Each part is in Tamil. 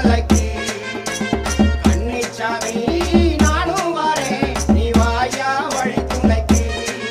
ஓமலைக்கு கன்னிச்சாமி நானும் வரேன் நீ வாயா வழி துணைக்கு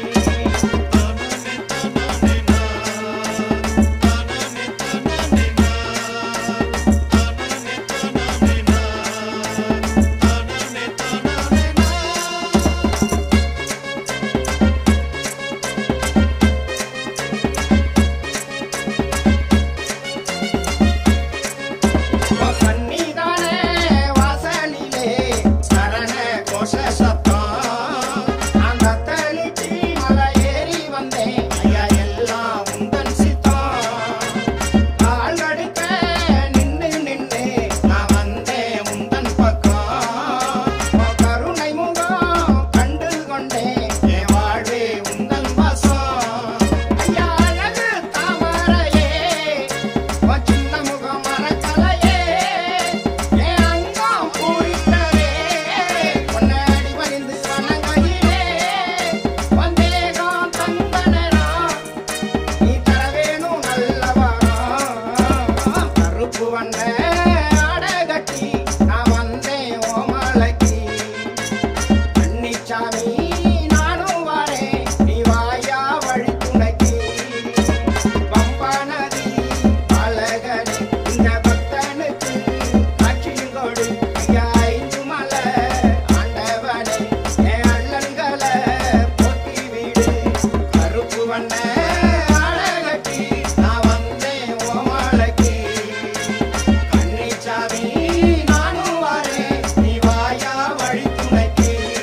கண்ணிதானே வாசலிலே சரண கோஷ சத்தம் அந்த தெளிச்சி மலை ஏறி வந்தேன் ஐயா எல்லாம் உந்தன் சித்தம் கால் கடுக்க நின்னு நின்னு நான் வந்தேன் உந்தன் பக்கம் உன் கருணை முகம் கண்டு கொண்டேன் என் வாழ்வே உந்தன் வசம் ஐயா அழகு தாமரையே உன் சின்ன முகம் மறக்கலையே என் அங்கம் பூரித்ததே உன்னை அடிபணிந்து வணங்கையிலே உன் தேகம் தந்த நேரம் நீ தர வேணும் நல்ல வரம் கருப்பு வண்ண ஆடை கட்டி நான் வந்தேன் ஓமலைக்கு கன்னிச்சாமி நானும் வரேன் நீ வாயா வழி துணைக்கு பம்பா நதி அழகனே இந்த பக்தனுக்கு காட்சியும் கொடு ஐயா ஐந்து மலை ஆண்டவனே என் அள்ளன்களை போக்கி விடு கருப்பு வண்ண அழகட்டி நான் வந்தேன் ஓமலைக்கு கன்னிச்சாமி நானும் வரேன் நீ வாயா வழி துணைக்கு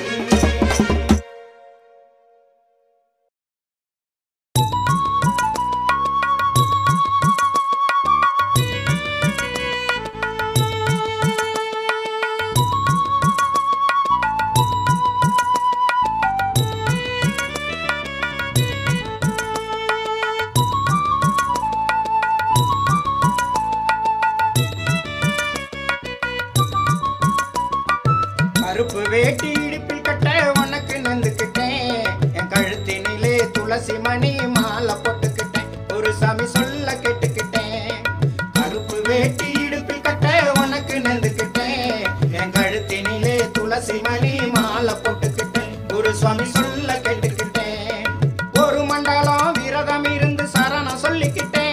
கருப்பு வேட்டி இடுப்பில் கட்ட உனக்கு நந்துக்கிட்டேன் என் கழுத்தினிலே துளசி மணி மாலை போட்டுக்கிட்டேன் ஒரு சாமி சொல்ல கேட்டுக்கிட்டேன் கருப்பு வேட்டி இடுப்பில் கட்ட உனக்கு நந்துக்கிட்டேன் என் கழுத்தினிலே துளசி மணி மாலை போட்டுக்கிட்டேன் ஒரு சுவாமி சொல்ல கேட்டுக்கிட்டேன் ஒரு மண்டலம் விரதம் இருந்து சரணம் சொல்லிக்கிட்டேன்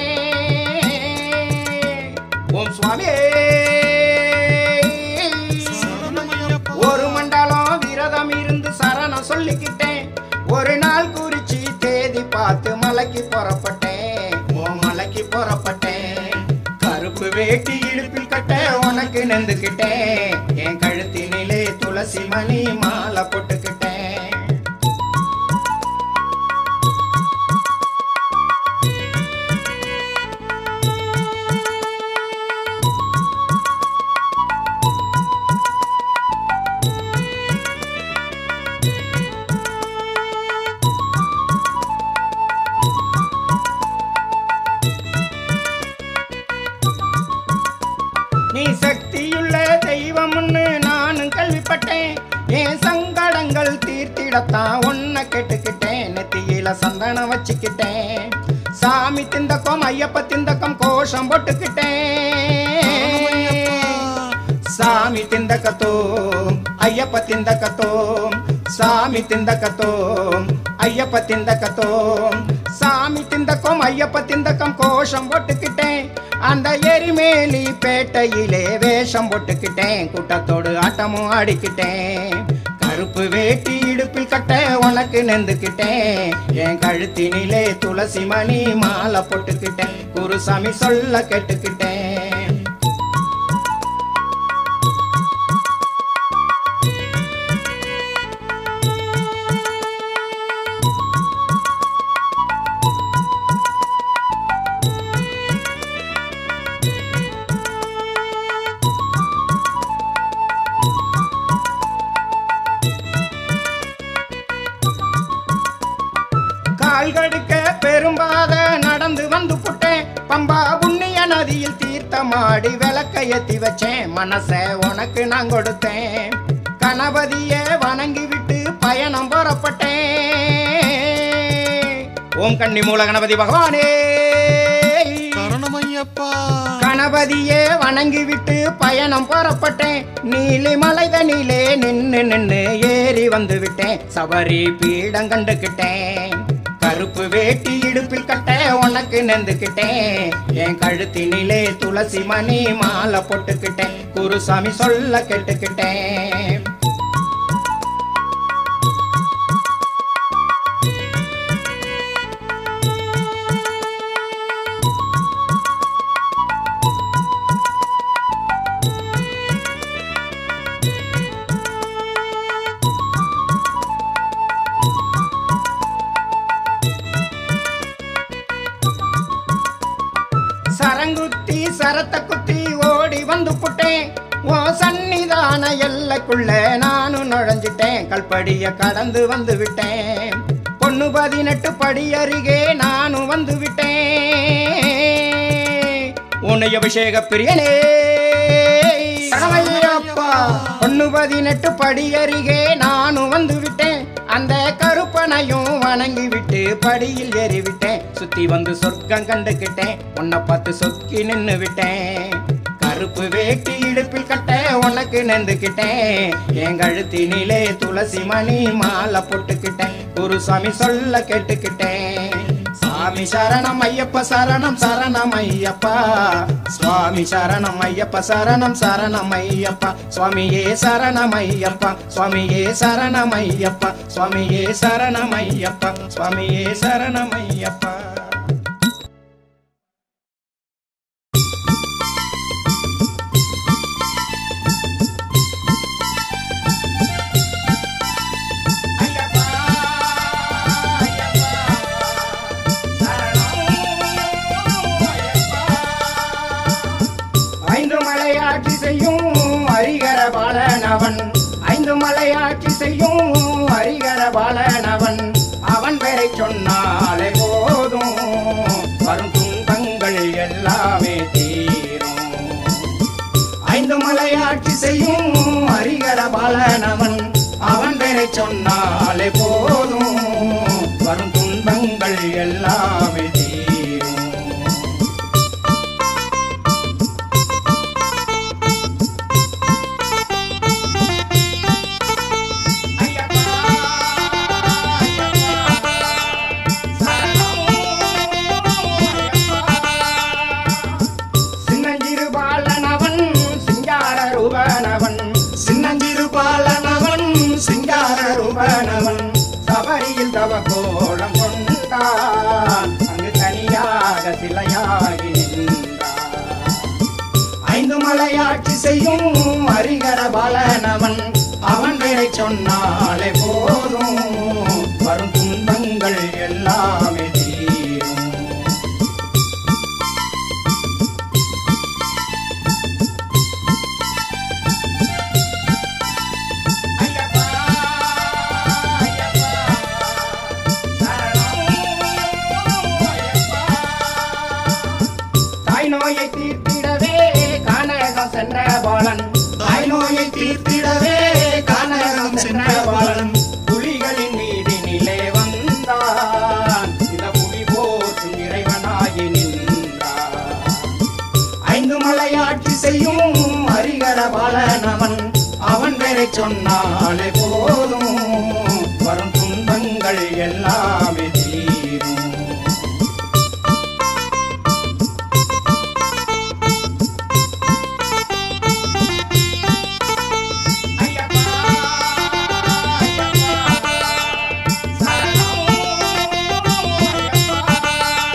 ஓம் சுவாமியே ஒரு மண்டலம் விரதம் இருந்து சரணம் சொல்லிக்கிட்டேன் ஒரு நாள் குறிச்சி தேதி பார்த்து மலைக்கு புறப்பட்டேன் ஓ மலைக்கு புறப்பட்டேன் கருப்பு வேட்டி இடுப்பில் கட்ட உனக்கு நெந்துக்கிட்டேன் என் கழுத்தினிலே துளசி மணி மாலை போட்டுக்கிட்டேன் நீ சக்தியுள்ள தெய்வம்னு நானும் கேள்விப்பட்டேன் என் சங்கடங்கள் தீர்த்திடத்தான் உன்னை கேட்டுக்கிட்டேன் நெத்தியில சந்தனம் வச்சுக்கிட்டேன் சாமி திந்தக்கம் ஐயப்ப திந்தக்கம் கோஷம் போட்டுக்கிட்டேன் சாமி திந்தக்கத்தோம் ஐயப்ப திந்தக்கத்தோம் சாமி திந்தக்கத்தோம் ஐயப்ப திந்தக்கத்தோம் சாமி திந்தக்கம் ஐயப்ப திந்தக்கம் கோஷம் போட்டுக்கிட்டேன் அந்த எரிமேலி பேட்டையிலே வேஷம் போட்டுக்கிட்டேன் கூட்டத்தோடு ஆட்டமும் ஆடிக்கிட்டேன் கருப்பு வேட்டி இடுப்பில் கட்ட உனக்கு நெந்துக்கிட்டேன் என் கழுத்தினிலே துளசி மணி மாலை போட்டுக்கிட்டேன் குருசாமி சொல்ல கேட்டுக்கிட்டேன் கால் கடுக்க பெரும்பாத நடந்து வந்து புட்டேன் பம்பா புண்ணிய நதியில் தீர்த்தமாடி விளக்க ஏத்தி வச்சேன் மனச உனக்கு நான் கொடுத்தேன் கணபதிய வணங்கி விட்டு பயணம் புறப்பட்டேன் ஓம் கன்னி மூல கணபதி பகவானே சரணமையா ஐயப்பா கணபதியே வணங்கி விட்டு பயணம் புறப்பட்டேன் நீலிமலை தனிலே நின்னு நின்னு ஏறி வந்து விட்டேன் சபரி பீடம் கண்டுக்கிட்டேன் கருப்பு வேட்டி இடுப்பில் கட்ட உனக்கு நெந்துக்கிட்டேன் என் கழுத்தினிலே துளசி மணி மாலை போட்டுக்கிட்டேன் குருசாமி சொல்ல கேட்டுக்கிட்டேன் சரங்குத்தி சரத்த குத்தி ஓடி வந்து புட்டேன் ஓ சன்னிதான எல்லைக்குள்ள நானும் நுழைஞ்சிட்டேன் கல்படிய கடந்து வந்து விட்டேன் பொண்ணு பதினெட்டு படி அருகே நானும் வந்து விட்டேன் உன்னை அபிஷேக பிரியனே சரமையப்பா பொண்ணு பதினெட்டு படி அருகே நானும் வந்து விட்டேன் அந்த கருப்பனையும் வணங்கி விட்டு படியில் ஏறி விட்டேன் சுத்தி வந்து சொர்க்கம் கண்டுக்கிட்டேன் உன்னை பார்த்து சொக்கி நின்னு விட்டேன் கருப்பு வேட்டி இடுப்பில் கட்ட உனக்கு நெந்துக்கிட்டேன் என் கழுத்தினிலே துளசி மணி மாலை போட்டுக்கிட்டேன் குருசாமி சொல்ல கேட்டுக்கிட்டேன் சாமி சரணம் ஐயப்ப சரணம் சரணம் ஐயப்பா சுவாமி சரணம் ஐயப்ப சரணம் சரணம் ஐயப்பா சுவாமியே சரணம் ஐயப்பா சுவாமியே சரணம் ஐயப்பா சுவாமியே சரணம் ஐயப்பா சுவாமியே சரணம் ஐயப்பா ஐயப்பா ஐந்து மலையாட்சி செய்யும் ஹரிகர பாலனவன் ஐந்து மலையாட்சி செய்யும் ஹரிகர பாலனவன் அவன் பெயரை சொன்னாலே போதும் வரும் துன்பங்கள் எல்லாமே தீரும் ஐந்து மலையாட்சி செய்யும் ஹரிகர பாலனவன் அவன் பெயரை சொன்னாலே போதும் வரும் துன்பங்கள் எல்லாமே தீரும் ஐயப்பா ஐயப்பா சரணம் ஐயப்பா சின்னஞ்சிறு பாலனவன் சிங்கார ரூபனவன் சின்னஞ்சிறு பாலனவன் சிங்கார ரூபனவன் சபரியில் தவ கோலம் கொண்டான் அங்கு தனியாக சிலையாகி நின்றான் ஐந்து மலையாட்சி செய்யும் ஹரிகர பாலனவன் அவன் பெயரை சொன்னாலே போதும் வரும் துன்பங்கள் எல்லாமே தீரும் ஐயப்பா ஐயப்பா சரணம் ஐயப்பா தாய் நோயை தீர்த்திடவே கானகம் சென்ற பாலன் தாய் நோயை தீர்த்திடவே கானகம் சென்ற பாலன் புலிகளின் மீதினிலே வந்தான் இந்த புலி போற்றும் இறைவனாகி நின்றான் ஐந்து மலையாட்சி செய்யும் ஹரிகர பாலனவன் அவன் பெயரை சொன்னாலே போதும் வரும் துன்பங்கள் எல்லாமே தீரும் ஐயப்பா ஐயப்பா சரணம் ஐயப்பா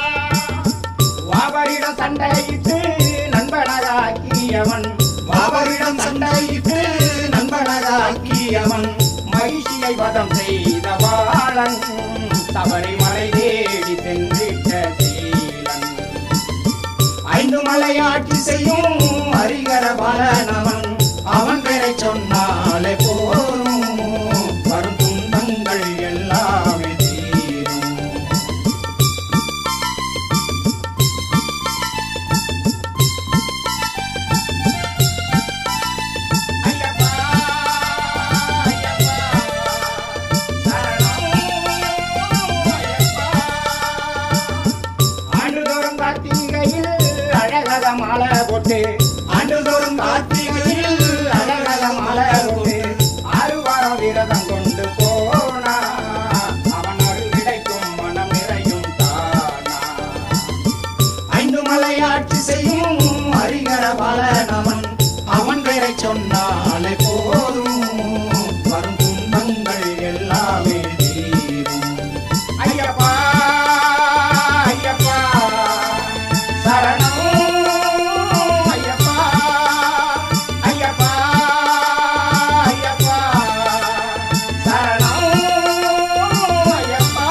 வாபரிடம் சண்டையிட்டு நண்பனராக்கியவன் வாபரிடம் சண்டையிட்டு நண்பனராக்கியவன் மகிழ்ச்சியை வதம் செய்த பாலன் சபரிமலை தேடி சென்றிட்ட சீலன் ஐந்து மலையாட்சி செய்யும் ஹரிகர பாலனவன் அவன் பெயரை சொன்னாலே போதும் வரும் துன்பங்கள் எல்லாமே தீரும் ஐயப்பா ஐயப்பா சரணம் ஐயப்பா ஆண்டுதோறும் கார்த்திகையில் அழக பெயரை சொன்னாலே போதும் வரும் துன்பங்கள் எல்லாமே தீரும் ஐயப்பா ஐயப்பா சரணம் ஐயப்பா ஐயப்பா ஐயப்பா சரணம் ஐயப்பா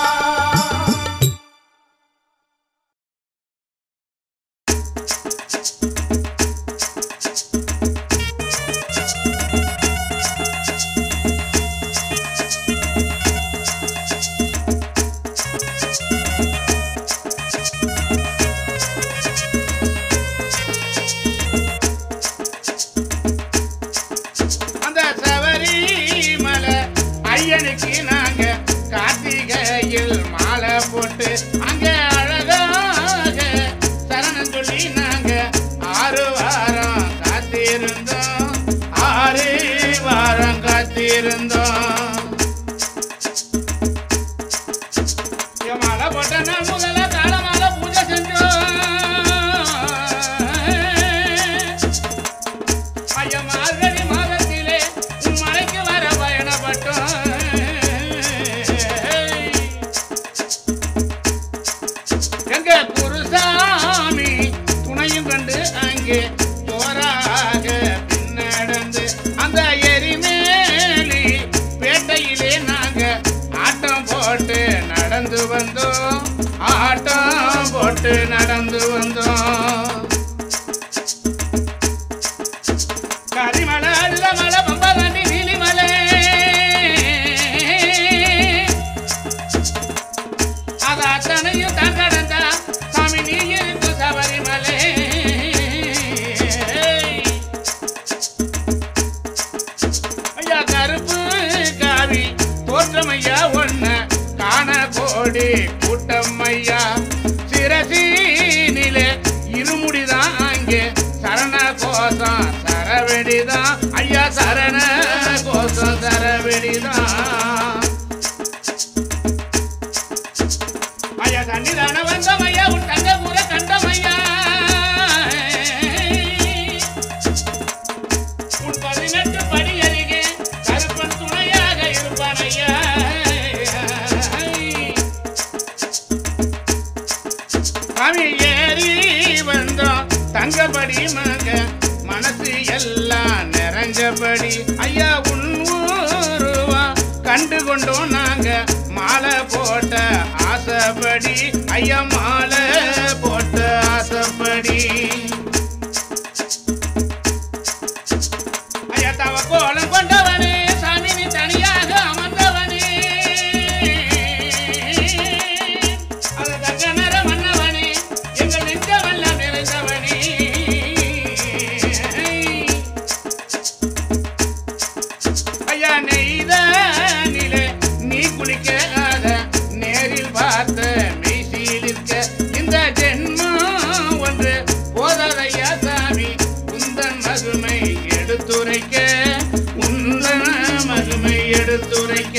அந்த சபரிமலை ஐயனுக்கு நாங்க கார்த்திகையில் மாலை போட்டு அங்க அழகாக சரணம் சொல்லி நாங்க ஆறு வாரம் காத்திருந்தோம் ஆறு வாரம் காத்திருந்தோம் என் மாலை போட்ட நாள் முதல்ல காலமால பூஜை செஞ்சோம் ஐயா மார்கழி மாதத்திலே உன் மலைக்கு வர பயணப்பட்டோம் எங்க குருசாமி துணையும் கண்டு அங்கே ஜோராக பின்னடந்து அந்த எரிமேலி பேட்டையிலே நாங்க ஆட்டம் போட்டு நடந்து வந்தோம் ஆட்டம் போட்டு நடந்து வந்தோம் கரிமலை அழுதமலை பம்பதாண்டி நீலிமலை அது அத்தனையும் தான் கடந்தா சாமி நீ இருக்கு சபரிமலை ஐயா கருப்பு காவி தோற்றம் ஐயா ஒன்ன காண கோடி கூட்டம் ஐயா சிரசீனிலே இருமுடிதான் அங்கே சரண கோஷம் சரவெடிதான் ஐயா சரண கோஷம் சரவெடிதான் ஐயா சன்னிதான வந்தம் ஐயா உன் தங்க கூட கண்டம் ஐயா உன் பதினெட்டு படி அருகே கருப்பன் துணையாக இருப்பான் ஐயா சாமி ஏறி வந்தோம் தங்கபடி மக மனசு எல்லாம் நிறைஞ்சபடி ஐயா உன் ஊருவா கண்டு கொண்டோம் நாங்க மாலை போட்ட ஆசைப்படி ஐயா மாலை போட்ட ஆசைப்படி ஐயா தவ கோலம் கொண்டவனே சாமி நீ தனியாக அமர்ந்தவனே அது தங்க நர மன்னவனே எங்கள் நெஞ்சமெல்லாம் நிறைந்தவனே ஐயா நெய்த நிலை நீ குளிக்காத நேரில் பார்த்த மெய்சியில் இருக்க இந்த ஜென்மம் ஒன்று போதாதையா சாமி உந்தன் மகிமை எடுத்துரைக்க உந்தன் மகிமை எடுத்துரைக்க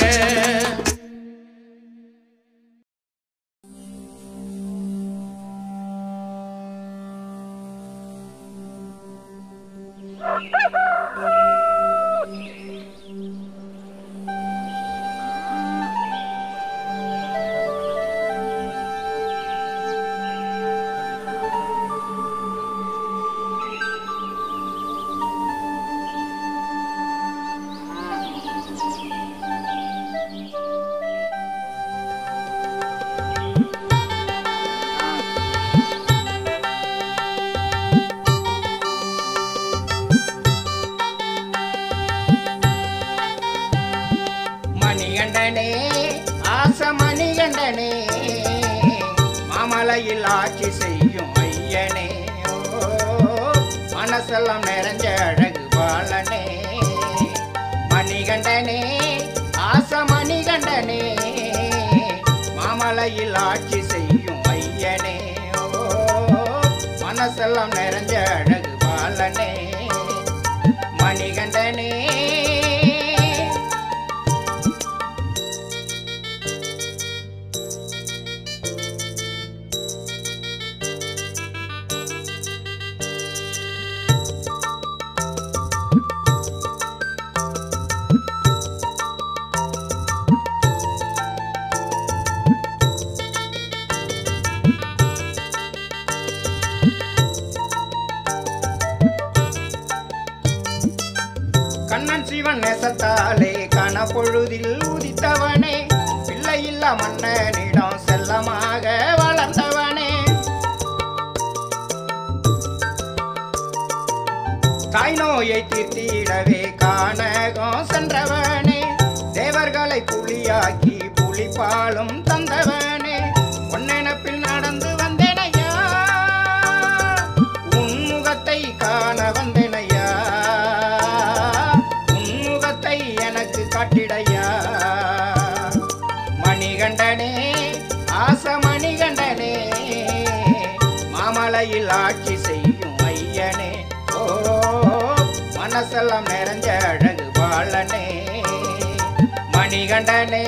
மணிகண்டனே ஆச மணிகண்டனே மாமலையில் ஆட்சி செய்யும் ஐயனே ஓ, மனசெல்லாம் நிறைஞ்ச அழகு பாலனே மணிகண்டனே ஆச மணிகண்டனே மாமலையில் ஆட்சி செய்யும் ஐயனே ஓ மனசெல்லாம் நிறைஞ்ச அழகு பாலனே மணிகண்டனே கண்ணன் சிவன் நேசத்தாலே கனப்பொழுதில் உதித்தவனே பிள்ளையில்லா மன்னனிடம் செல்லமாக வளர்ந்தவனே தாய் நோயை தீர்த்திடவே கானகம் சென்றவனே தேவர்களை புலியாக்கி புலிப்பாலும் தந்தவனே உன்னெனப்பில் நடந்து வந்தேனையா உன்முகத்தை காண வந்தேனையா உன்முகத்தை எனக்கு காட்டிடையா மணிகண்டனே ஆச மணிகண்டனே மாமலையில் ஆட்சி செய்யும் ஐயனே ஓ மனசெல்லாம் நிறைஞ்ச அழகு பாலனே மணிகண்டனே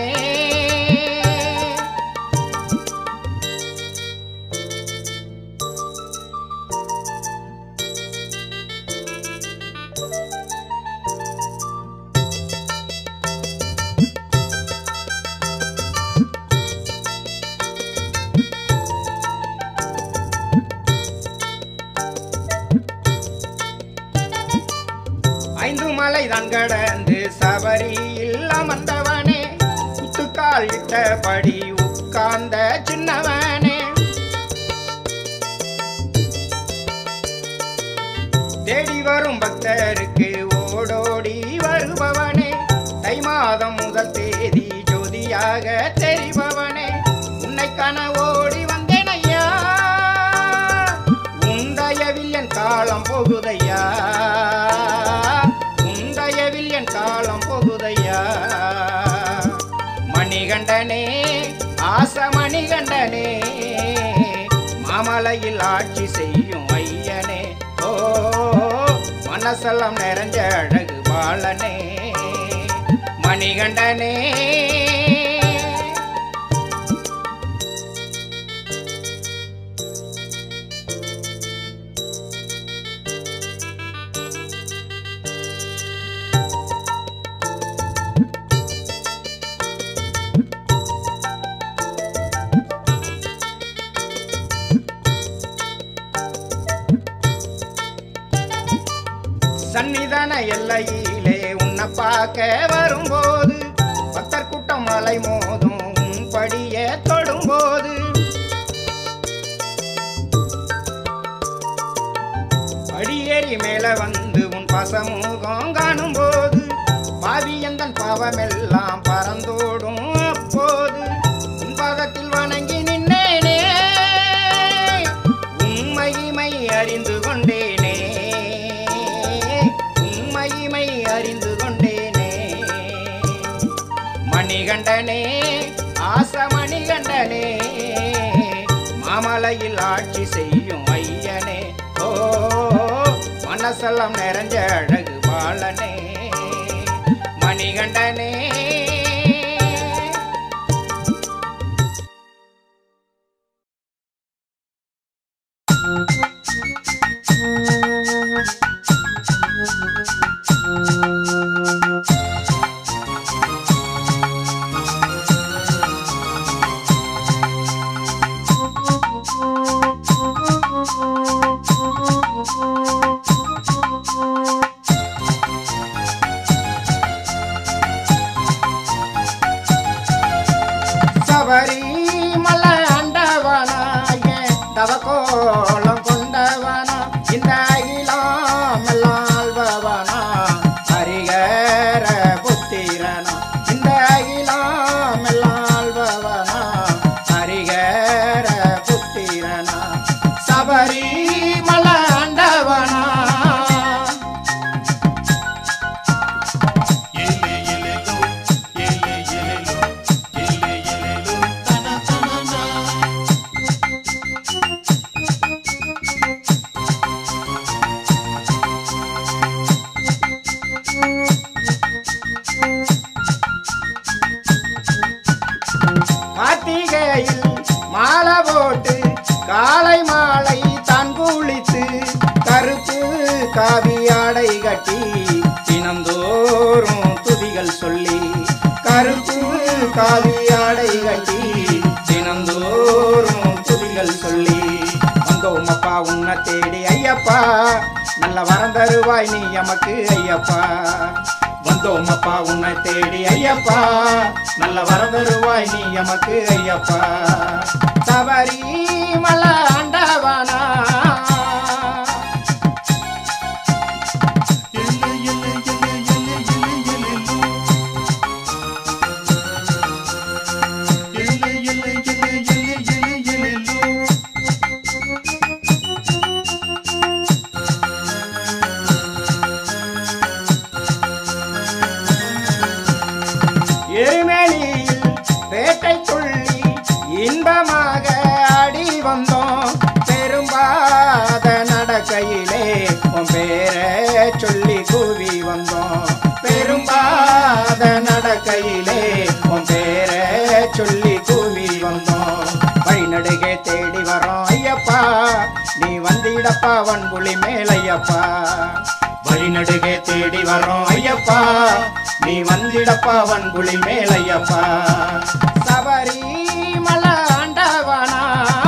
ஐந்து மலை தான் கடந்து சபரியில் அமர்ந்தவனே குத்துக்கால் இட்டபடி உட்கார்ந்த சின்னவனே தேடி வரும் பக்தருக்கு ஓடோடி வருபவனே தை மாதம் முதல் தேதி ஜோதியாக தெரிபவனே உன்னை காண ஓடி வந்தேன் ஐயா உந்தயவில் என் காலம் போகுதையா உந்தயவில் என் காலம் போகுதையா மணிகண்டனே ஆச மணிகண்டனே மாமலையில் ஆட்சி செய்யும் ஐயனே ஓ மனசெல்லாம் நிறைஞ்ச அழகு பாலனே மணிகண்டனே சன்னிதான எல்லையிலே உன்னை பார்க்க வரும்போது பக்தர் கூட்டம் மலை மோதும் உன் படிய தொடும்போது படியேறி மேல வந்து உன் பசமுகம் காணும்போது பாவி எந்தன் பாவமெல்லாம் பறந்தோடும் அப்போது உன் பாதத்தில் வணங்கி நின்னேனே உண்மையுமை அறிந்து கொண்டேனே உண்மையுமை அறிந்து கொண்டேனே மணிகண்டனே ஆச மணிகண்டனே மாமலையில் ஆட்சி செய்யும் ஐயனே ஓ மனசெல்லாம் நிறைஞ்ச அழகு பாலனே மணிகண்டனே சபரி மலை ஆண்டவனாய தவக்கோலம் கொண்டவனா இந்த அகிலம் எல்லாம் ஆள்பவனா ஹரிகர புத்திரனா இந்த அகிலம் எல்லாம் ஆள்பவனா ஹரிகர புத்திரனா சபரி மலை ஆண்டவனா எலே எலேலோ எலே எலேலோ எலே எலேலோ தன தனனா கார்த்திகையில் மாலை போட்டு காலை மாலை தான் குளித்து கருப்பு காவி ஆடை கட்டி தினந்தோறும் துதிகள் சொல்லி கருப்பு காவி ஆடை கட்டி தினந்தோறும் துதிகள் சொல்லி வந்தோம் அப்பா உன்னை தேடி ஐயப்பா நல்ல வரம் தருவாய் நீ எமக்கு ஐயப்பா வந்தோம் அப்பா உன்னை தேடி ஐயப்பா நல்ல வரம் தருவாய் நீ எமக்கு ஐயப்பா சபரி மலை ஆண்டவனா எல்லை எல்லை எல்லை எல்லை எல்லை எல்லை எல்லை எல்லை எல்லை எல்லை எல்லை எருமேலியில் பேட்டை துள்ளி இன்பமாக ஆடி வந்தோம் பெரும்பாத நடக்கையிலே உன் பேரை சொல்லி கூவி வந்தோம் பெரும்பாத நடக்கையிலே உன் பேரை சொல்லி கூவி வந்தோம் வழிநடுகே தேடி வரோம் ஐயப்பா நீ வந்திடப்பா வன்புலி மேலையப்பா வழிநடுகே தேடி வரோம் ஐயப்பா நீ வந்திடப்பா வன்புலி மேலையப்பா சபரி மலை ஆண்டவனா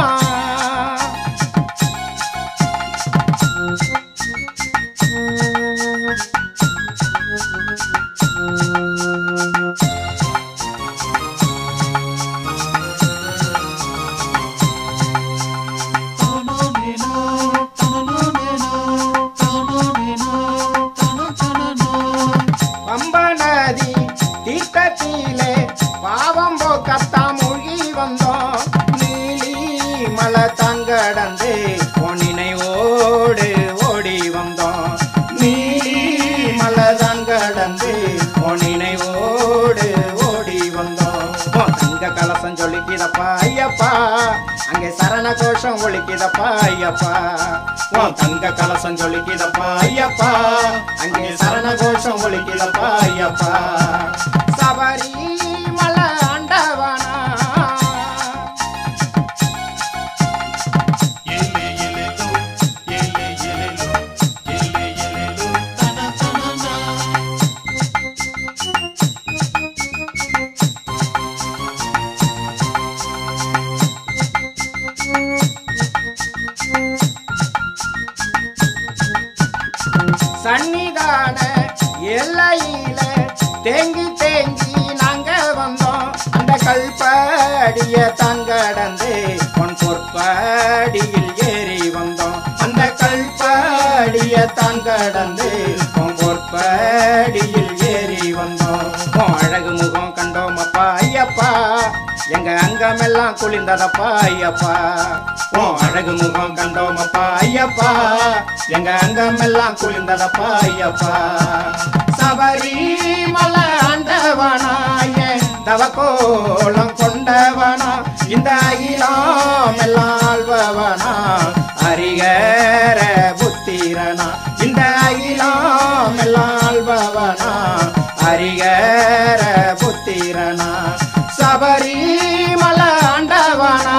பம்ப நதி தீர்த்தத்திலே பாவம் போக்கத்தா மூழ்கி வந்தோம் நீலி மலை தங்கடந்து நினைவோடு ஓடி வந்தோம் நீலி மலை தங்கடந்து நினைவோடு ஓடி வந்தோம் உன் தங்க கலசம் ஜொலிக்குதப்பா ஐயப்பா அங்கே சரண கோஷம் ஒழிக்குதப்பா ஐயப்பா உன் தங்க கலசம் ஜொலிக்குதப்பா ஐயப்பா அங்கே சரண கோஷம் ஒழிக்குதப்பா ஐயப்பா சபரி மலை ஆண்டவனா எல்லை எல்லைலோ எல்லை எல்லைலோ எல்லை எல்லைலோ தன தனனா சன்னிதான எல்லையில தேங்கி தேங்கி நாங்க வந்தோம் அந்த கல்படிய தான் கடந்து பொன் பொற்படியில் ஏறி வந்தோம் அந்த கல்படிய தான் கடந்து பொன் பொற்படியில் ஏறி வந்தோம் உன் அழகு முகம் கண்டோம் அப்பா ஐயப்பா எங்க அங்கமெல்லாம் குளிர்ந்ததப்பா ஐயப்பா உன் அழகு முகம் கண்டோம் அப்பா ஐயப்பா எங்க அங்கமெல்லாம் குளிர்ந்ததப்பா ஐயப்பா சபரி மலை ஆண்டவனா என் தவக்கோலம் கொண்டவனா இந்த அகிலம் எல்லாம் ஆள்பவனா அரிகர புத்திரனா இந்த அகிலம் எல்லாம் ஆள்பவனா அரிகர புத்திரனா சபரி மலை ஆண்டவனா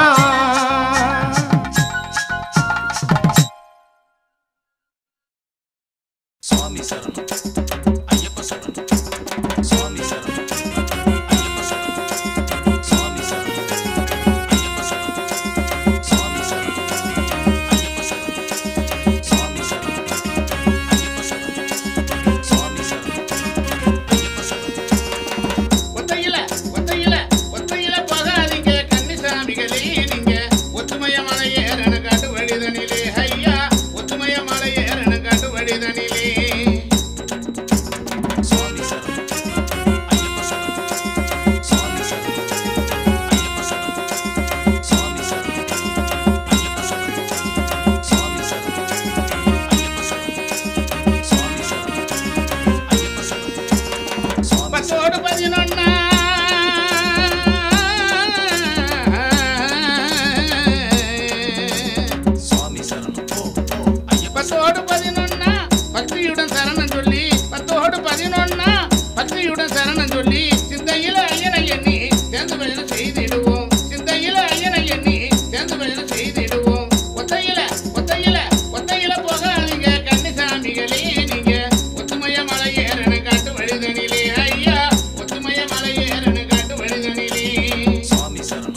சுவாமி சரணம் ஐயப்ப சரணம் சுவாமி சரணம் ஐயப்ப சரணம் சுவாமி சரணம் ஐயப்ப சரணம் சுவாமி சரணம் ஐயப்ப சரணம் சுவாமி சரணம் ஐயப்ப சரணம் சுவாமி சரணம் ஐயப்ப சரணம் ஒத்தையில ஒத்தையில ஒத்தையில போகாதீங்க கன்னிசாமிகளே நீங்க ஒத்துமைய மலை ஏறன காட்டு வழிதனிலே ஐயா ஒத்துமைய மலை ஏறன காட்டு வழிதனிலே சுவாமி சரணம் ஐயப்ப சரணம் சுவாமி சரணம் ஐயப்ப சரணம் சுவாமி சரணம் ஐயப்ப சரணம் சுவாமி சரணம் ஐயப்ப சரணம் சுவாமி சரணம் ஐயப்ப சரணம் சுவாமி பத்தோடு பதினொன்னா சுவாமி சரணம் ஓ ஓ ஐயப்ப பத்தோடு பதினொன்னா பக்தியுடன் சரணம் சொல்லி பத்தோடு பதினொன்னா பக்தியுடன் சரணம் சொல்லி சிந்தையில ஐயனை எண்ணி சேர்ந்து பயணம் செய்திடுவோம் சிந்தையில ஐயனை எண்ணி சேர்ந்து பயணம் செய்திடுவோம் ஒத்தையில ஒத்தையில ஒத்தையில போகாதீங்க கன்னிசாமிகளே நீங்க ஒத்துமைய மலை ஏறன காட்டு வழிதனிலே ஐயா ஒத்துமைய மலை ஏறன காட்டு வழிதனிலே சுவாமி சரணம்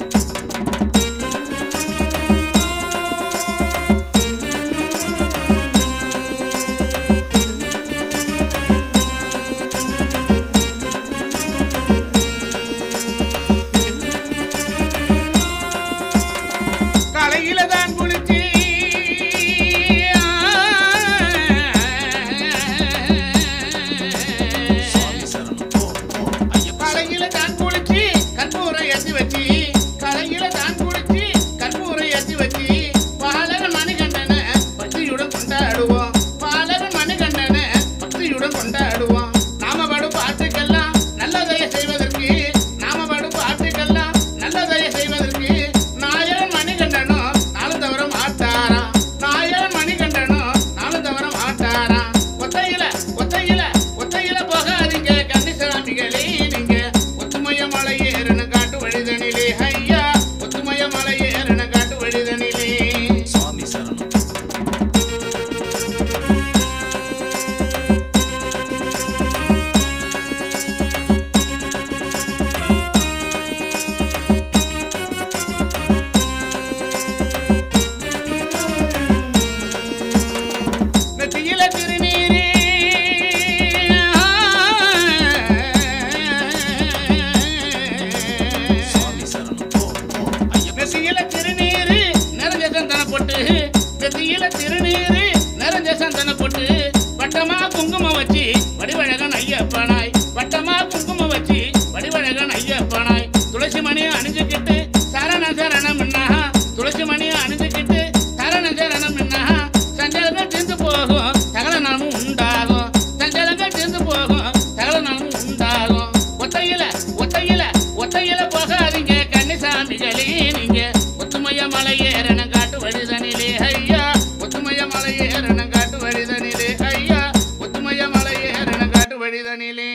தனிலே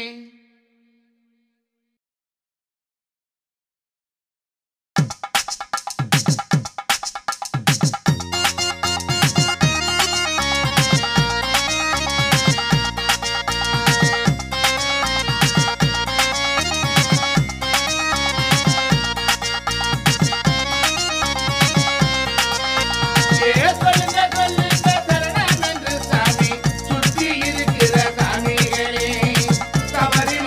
ஏ சொல்லுங்க சொல்லுங்க சரணம் என்று சாமி சுற்றி இருக்கிற சாமிகளே தவறு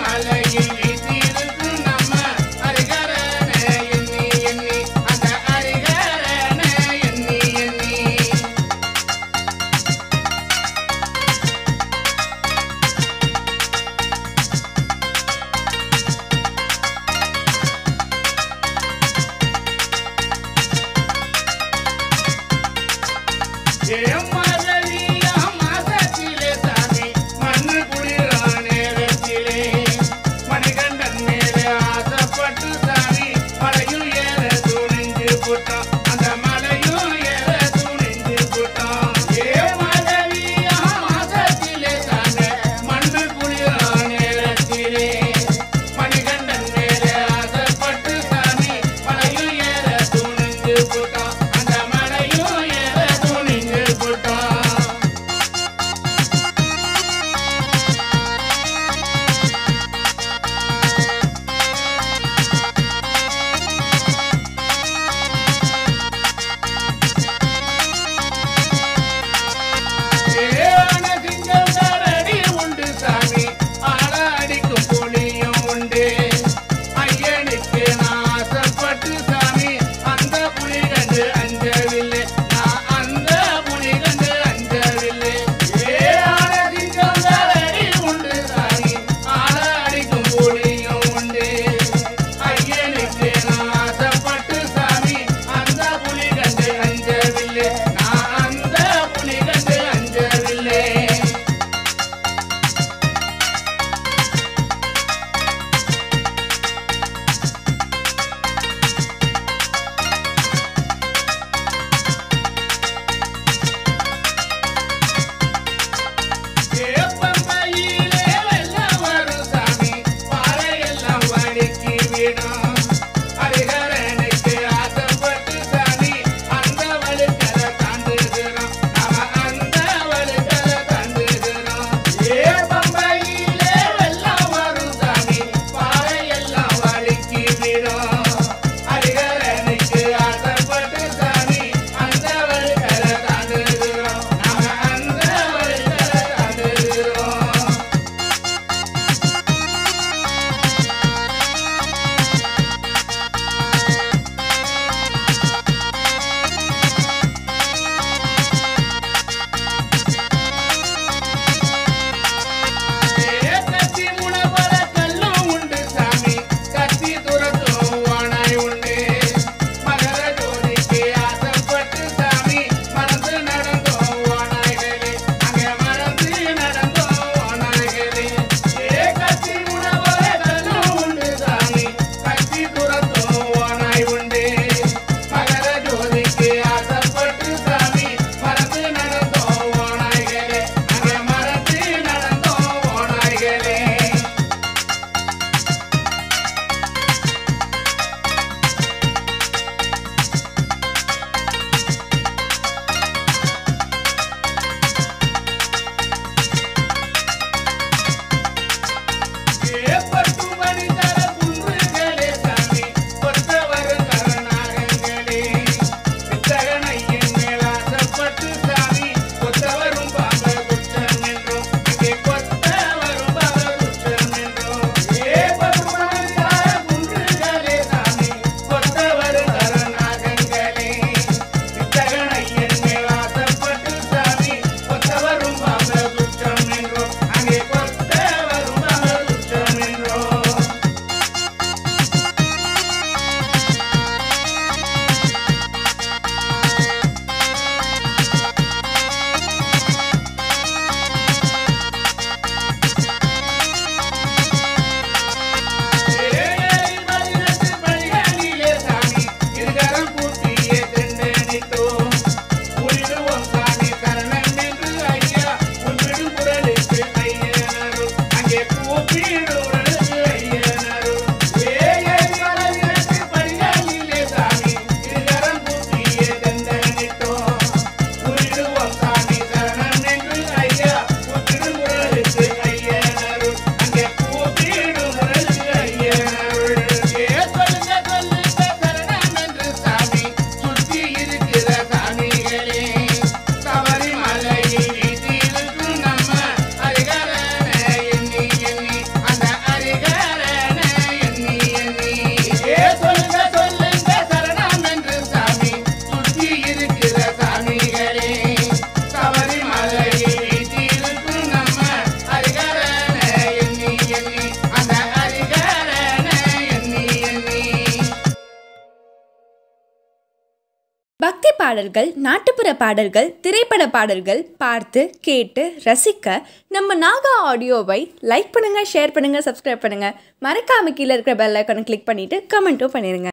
பக்தி பாடல்கள் நாட்டுப்புற பாடல்கள் திரைப்பட பாடல்கள் பார்த்து கேட்டு ரசிக்க நம்ம நாகா ஆடியோவை லைக் பண்ணுங்கள் ஷேர் பண்ணுங்கள் சப்ஸ்கிரைப் பண்ணுங்கள் மறக்காம கீழே இருக்கிற பெல் ஐக்கானை கிளிக் பண்ணிவிட்டு கமெண்ட்டும் பண்ணிடுங்க